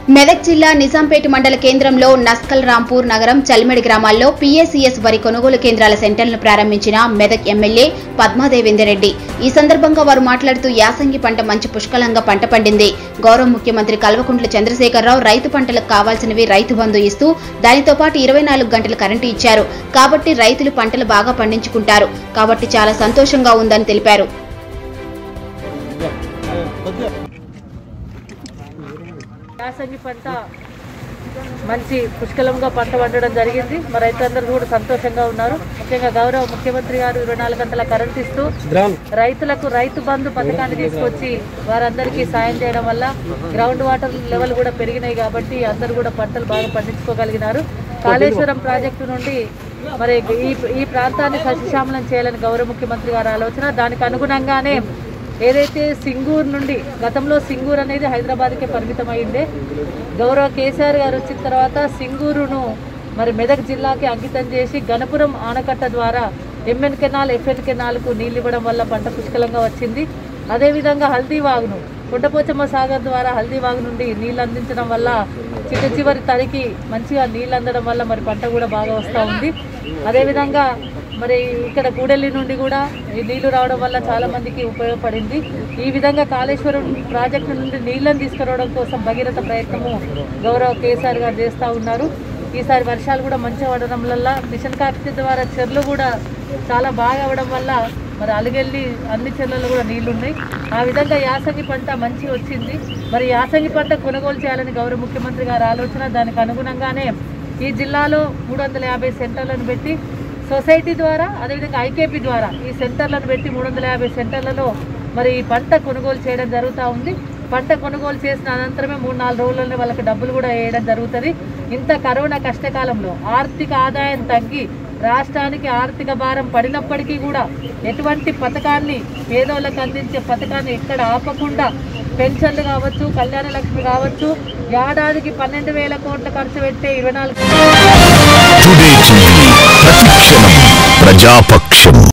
మెదక్ జిల్లా నిజాంపేట మండల కేంద్రంలో నస్కల్ రాంపూర్ నగరం చల్మెడి గ్రామాల్లో పీఏసీఎస్ వరి కొనుగోలు కేంద్రాల సెంటర్లను ప్రారంభించిన మెదక్ ఎమ్మెల్యే పద్మాదేవేందర్ ఈ సందర్భంగా వారు మాట్లాడుతూ యాసంగి పంట మంచి పుష్కలంగా పంట పండింది గౌరవ ముఖ్యమంత్రి కల్వకుంట్ల చంద్రశేఖరరావు రైతు పంటలకు కావాల్సినవి రైతు బంధు ఇస్తూ దానితో పాటు ఇరవై నాలుగు గంటల కరెంటు ఇచ్చారు కాబట్టి రైతులు పంటలు బాగా పండించుకుంటారు కాబట్టి చాలా సంతోషంగా ఉందని తెలిపారు యాసంగి పంట మంచి పుష్కలంగా పంట పండడం జరిగింది మా రైతులందరూ కూడా సంతోషంగా ఉన్నారు ముఖ్యంగా గౌరవ ముఖ్యమంత్రి గారు ఇరవై నాలుగు గంటల కరెంట్ ఇస్తూ రైతులకు రైతు బంధు పథకాన్ని తీసుకొచ్చి వారందరికీ సాయం చేయడం వల్ల గ్రౌండ్ వాటర్ లెవెల్ కూడా పెరిగినాయి కాబట్టి అందరూ కూడా పంటలు బాగా పండించుకోగలిగినారు కాళేశ్వరం ప్రాజెక్టు నుండి మరి ఈ ఈ ప్రాంతాన్ని సస్యశ్యామలం చేయాలని గౌరవ ముఖ్యమంత్రి గారి ఆలోచన దానికి అనుగుణంగానే ఏదైతే సింగూరు నుండి గతంలో సింగూరు అనేది హైదరాబాద్కే పరిమితం అయిందే గౌరవ కేసీఆర్ గారు వచ్చిన తర్వాత సింగూరును మరి మెదక్ జిల్లాకి అంకితం చేసి గణపురం ఆనకట్ట ద్వారా ఎంఎన్ కెనాల్ ఎఫ్ఎన్ కెనాల్కు నీళ్ళు ఇవ్వడం వల్ల పంట పుష్కలంగా వచ్చింది అదేవిధంగా హల్దీ వాగును కొండపోచమ్మ సాగర్ ద్వారా హల్దీ వాగు నుండి నీళ్ళు అందించడం వల్ల చిట్ట చివరి తరికి మంచిగా నీళ్ళు అందడం వల్ల మరి పంట కూడా బాగా వస్తూ ఉంది అదేవిధంగా మరి ఇక్కడ కూడెల్లి నుండి కూడా ఈ నీళ్లు రావడం వల్ల చాలా మందికి ఉపయోగపడింది ఈ విధంగా కాళేశ్వరం ప్రాజెక్టు నుండి నీళ్లను తీసుకురావడం కోసం భగీరథ ప్రయత్నము గౌరవ కేసీఆర్ గారు చేస్తూ ఉన్నారు ఈసారి వర్షాలు కూడా మంచిగా పడడం వల్ల మిషన్ కాకతీయ ద్వారా చెర్లు కూడా చాలా బాగా అవ్వడం వల్ల మరి అలిగెళ్ళి అన్ని చెర్లలో కూడా నీళ్లు ఉన్నాయి ఆ విధంగా యాసంగి పంట మంచి వచ్చింది మరి యాసంగి పంట కొనుగోలు చేయాలని గౌరవ ముఖ్యమంత్రి గారి ఆలోచన దానికి అనుగుణంగానే ఈ జిల్లాలో మూడు వందల యాభై సెంటర్లను పెట్టి సొసైటీ ద్వారా అదేవిధంగా ఐకేపీ ద్వారా ఈ సెంటర్లను పెట్టి మూడు వందల యాభై సెంటర్లలో మరి ఈ పంట కొనుగోలు చేయడం జరుగుతూ ఉంది పంట కొనుగోలు చేసిన అనంతరమే మూడు నాలుగు రోజుల్లోనే వాళ్ళకి డబ్బులు కూడా వేయడం జరుగుతుంది ఇంత కరోనా కష్టకాలంలో ఆర్థిక ఆదాయం తగ్గి రాష్ట్రానికి ఆర్థిక భారం పడినప్పటికీ కూడా ఎటువంటి పథకాన్ని పేదోళ్ళకి అందించే పథకాన్ని ఎక్కడ ఆపకుండా పెన్షన్లు కావచ్చు కళ్యాణ లక్ష్మి కావచ్చు ఏడాదికి పన్నెండు వేల కోట్ల ఖర్చు పెట్టే ఇరవై నాలుగు టుడే టీవీ ప్రతిక్షణం ప్రజాపక్షం